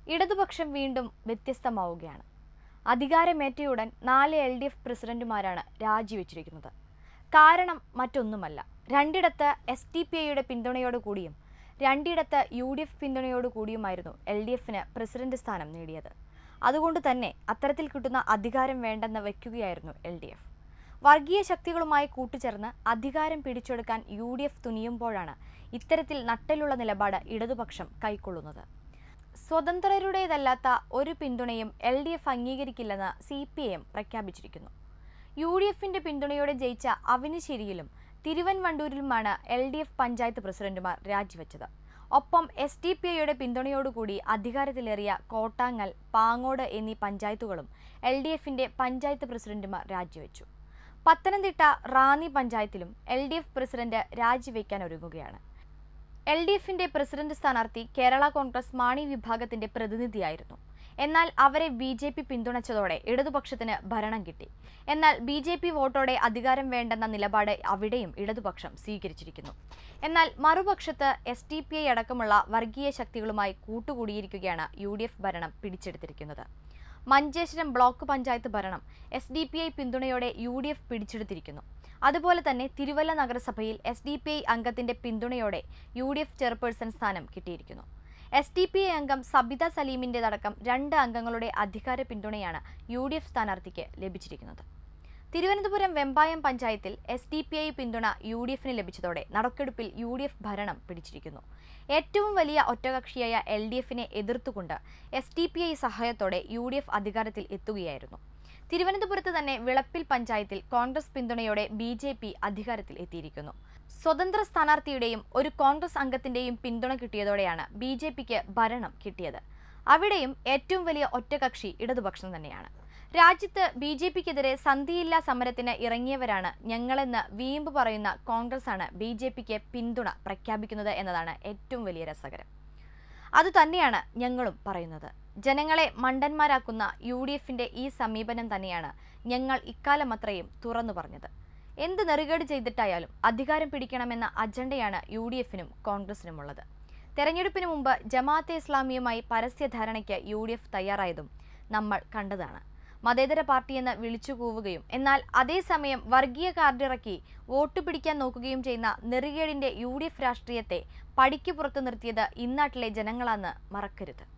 ഇടതുപക്ഷം വീണ്ടും വ്യത്യസ്തമാവുകയാണ് അധികാരമേറ്റയുടൻ നാല് എൽ ഡി എഫ് പ്രസിഡന്റുമാരാണ് രാജിവെച്ചിരിക്കുന്നത് കാരണം മറ്റൊന്നുമല്ല രണ്ടിടത്ത് എസ് ടി പി ഐയുടെ പിന്തുണയോടുകൂടിയും രണ്ടിടത്ത് യു ഡി എഫ് പിന്തുണയോടുകൂടിയുമായിരുന്നു എൽ ഡി എഫിന് പ്രസിഡന്റ് സ്ഥാനം നേടിയത് അതുകൊണ്ട് തന്നെ അത്തരത്തിൽ കിട്ടുന്ന അധികാരം വേണ്ടെന്ന് വയ്ക്കുകയായിരുന്നു എൽ ഡി എഫ് വർഗീയ ശക്തികളുമായി കൂട്ടുചേർന്ന് അധികാരം പിടിച്ചെടുക്കാൻ യു ഡി എഫ് തുനിയുമ്പോഴാണ് ഇത്തരത്തിൽ നട്ടലുള്ള നിലപാട് ഇടതുപക്ഷം കൈക്കൊള്ളുന്നത് സ്വതന്ത്രരുടേതല്ലാത്ത ഒരു പിന്തുണയും എൽ ഡി എഫ് അംഗീകരിക്കില്ലെന്ന് സി പി എം പ്രഖ്യാപിച്ചിരിക്കുന്നു യു ഡി എഫിന്റെ പിന്തുണയോടെ ജയിച്ച അവിനിശ്ശേരിയിലും തിരുവൻവണ്ടൂരിലുമാണ് എൽ ഡി എഫ് പഞ്ചായത്ത് പ്രസിഡന്റുമാർ രാജിവെച്ചത് ഒപ്പം എസ് ഡി പി ഐയുടെ പിന്തുണയോടുകൂടി അധികാരത്തിലേറിയ കോട്ടാങ്ങൽ പാങ്ങോട് എന്നീ പഞ്ചായത്തുകളും എൽ ഡി എഫിന്റെ പഞ്ചായത്ത് പ്രസിഡന്റുമാർ രാജിവെച്ചു പത്തനംതിട്ട റാന്നി പഞ്ചായത്തിലും എൽ ഡി എഫ് പ്രസിഡന്റ് രാജിവെക്കാൻ ഒരുങ്ങുകയാണ് എൽ ഡി എഫിന്റെ പ്രസിഡന്റ് സ്ഥാനാർത്ഥി കേരള കോൺഗ്രസ് മാണി വിഭാഗത്തിന്റെ പ്രതിനിധിയായിരുന്നു എന്നാൽ അവരെ ബി ജെ പി പിന്തുണച്ചതോടെ ഇടതുപക്ഷത്തിന് ഭരണം കിട്ടി എന്നാൽ ബി ജെ പി വോട്ടോടെ അധികാരം വേണ്ടെന്ന നിലപാട് അവിടെയും ഇടതുപക്ഷം സ്വീകരിച്ചിരിക്കുന്നു എന്നാൽ മറുപക്ഷത്ത് എസ് ടി പി ഐ അടക്കമുള്ള വർഗീയ ശക്തികളുമായി കൂട്ടുകൂടിയിരിക്കുകയാണ് യു ഡി എഫ് ഭരണം പിടിച്ചെടുത്തിരിക്കുന്നത് മഞ്ചേശ്വരം ബ്ലോക്ക് പഞ്ചായത്ത് ഭരണം എസ് ഡി പി ഐ പിന്തുണയോടെ യു ഡി എഫ് പിടിച്ചെടുത്തിരിക്കുന്നു അതുപോലെ തന്നെ തിരുവല്ല നഗരസഭയിൽ എസ് ഡി പി ഐ അംഗത്തിന്റെ പിന്തുണയോടെ യു ഡി എഫ് ചെയർപേഴ്സൺ സ്ഥാനം കിട്ടിയിരിക്കുന്നു എസ് ഡി പി ഐ അംഗം സബിത സലീമിൻ്റെതടക്കം രണ്ട് അംഗങ്ങളുടെ അധികാര പിന്തുണയാണ് യു ഡി എഫ് സ്ഥാനാർത്ഥിക്ക് ലഭിച്ചിരിക്കുന്നത് തിരുവനന്തപുരം വെമ്പായം പഞ്ചായത്തിൽ എസ് ഡി പി ഐ പിന്തുണ യു ഡി എഫിന് ലഭിച്ചതോടെ നറുക്കെടുപ്പിൽ യു ഡി എഫ് ഭരണം പിടിച്ചിരിക്കുന്നു ഏറ്റവും വലിയ ഒറ്റകക്ഷിയായ എൽ ഡി എഫിനെ എതിർത്തുകൊണ്ട് എസ് ഡി പി ഐ സഹായത്തോടെ യു ഡി എഫ് അധികാരത്തിൽ എത്തുകയായിരുന്നു തിരുവനന്തപുരത്ത് തന്നെ വിളപ്പിൽ പഞ്ചായത്തിൽ കോൺഗ്രസ് പിന്തുണയോടെ ബി ജെ പി അധികാരത്തിൽ എത്തിയിരിക്കുന്നു സ്വതന്ത്ര സ്ഥാനാർത്ഥിയുടെയും ഒരു കോൺഗ്രസ് അംഗത്തിന്റെയും പിന്തുണ കിട്ടിയതോടെയാണ് ബി ജെ പിക്ക് ഭരണം കിട്ടിയത് അവിടെയും ഏറ്റവും വലിയ ഒറ്റകക്ഷി ഇടതുപക്ഷം തന്നെയാണ് രാജ്യത്ത് ബി ജെ പിക്കെതിരെ സന്ധിയില്ലാ സമരത്തിന് ഇറങ്ങിയവരാണ് ഞങ്ങളെന്ന് വീമ്പ് പറയുന്ന കോൺഗ്രസാണ് ബി ജെ പിക്ക് പിന്തുണ പ്രഖ്യാപിക്കുന്നത് എന്നതാണ് ഏറ്റവും വലിയ രസകരം അതുതന്നെയാണ് ഞങ്ങളും പറയുന്നത് ജനങ്ങളെ മണ്ടന്മാരാക്കുന്ന യു ഡി എഫിന്റെ ഈ സമീപനം തന്നെയാണ് ഞങ്ങൾ ഇക്കാലം അത്രയും തുറന്നു പറഞ്ഞത് എന്ത് നെറുകേട് ചെയ്തിട്ടായാലും അധികാരം പിടിക്കണമെന്ന അജണ്ടയാണ് യു ഡി എഫിനും കോൺഗ്രസിനുമുള്ളത് തെരഞ്ഞെടുപ്പിന് മുമ്പ് ജമാഅത്തെ ഇസ്ലാമിയുമായി പരസ്യധാരണയ്ക്ക് യു ഡി എഫ് തയ്യാറായതും നമ്മൾ കണ്ടതാണ് മതേതര പാർട്ടിയെന്ന് വിളിച്ചു കൂവുകയും എന്നാൽ അതേസമയം വർഗീയ കാർഡിറക്കി വോട്ട് പിടിക്കാൻ നോക്കുകയും ചെയ്യുന്ന നെറുകേടിന്റെ യു ഡി എഫ് രാഷ്ട്രീയത്തെ പടിക്ക് പുറത്തു നിർത്തിയത് ഇന്നാട്ടിലെ ജനങ്ങളാന്ന് മറക്കരുത്